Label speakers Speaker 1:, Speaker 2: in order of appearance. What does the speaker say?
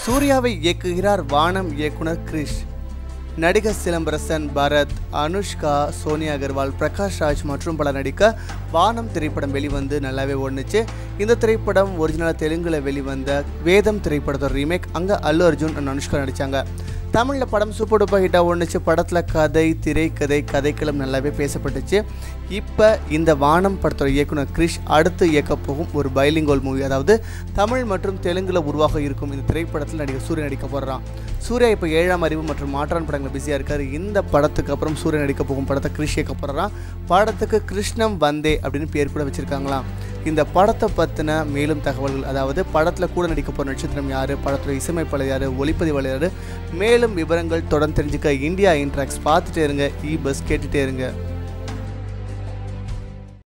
Speaker 1: சூர்யாவை இயக்குகிறார் வானம் இயக்குனர் கிரிஷ் நடிகர் சிலம்பரசன் பரத் அனுஷ்கா சோனியா அகர்வால் பிரகாஷ் ராஜ் மற்றும் பலர் நடிக்க வானம் திரைப்படம் வெளிவந்து நல்லாவே ஓடுனுச்சு இந்த திரைப்படம் ஒரிஜினல் தெலுங்குல வெளிவந்த வேதம் திரைப்படத்தோட ரீமேக் அங்கே அல்லு அர்ஜுன் and அனுஷ்கா நடித்தாங்க தமிழில் படம் சூப்பர் டூப்பர் ஹிட்டாக ஒன்றுச்சு படத்தில் கதை திரைக்கதை கதைக்களம் நல்லாவே பேசப்பட்டுச்சு இப்போ இந்த வானம் படத்தோட இயக்குனர் கிரிஷ் அடுத்து இயக்க போகும் ஒரு பைலிங்கோல் மூவி அதாவது தமிழ் மற்றும் தெலுங்குல உருவாக இருக்கும் இந்த திரைப்படத்தில் நடிகர் சூர்யா நடிக்க போகிறான் சூர்யா இப்போ ஏழாம் அறிவு மற்றும் மாற்றான் படங்கள் பிஸியாக இருக்கார் இந்த படத்துக்கு அப்புறம் சூர்யா நடிக்க போகும் படத்தை கிரிஷ் இயக்க போகிறான் படத்துக்கு கிருஷ்ணம் வந்தே அப்படின்னு பேர் கூட வச்சுருக்காங்களாம் இந்த படத்தை பற்றின மேலும் தகவல்கள் அதாவது படத்தில் கூட நடிக்க போகிற நட்சத்திரம் யார் படத்தோட இசையமைப்பாளர் யார் ஒளிப்பதிவாளர் யார் மேலும் விவரங்கள் தொடர்ந்து தெரிஞ்சுக்க இந்தியா இன்ட்ராக்ஸ் பார்த்துட்டே இருங்க இ பஸ் கேட்டுகிட்டே இருங்க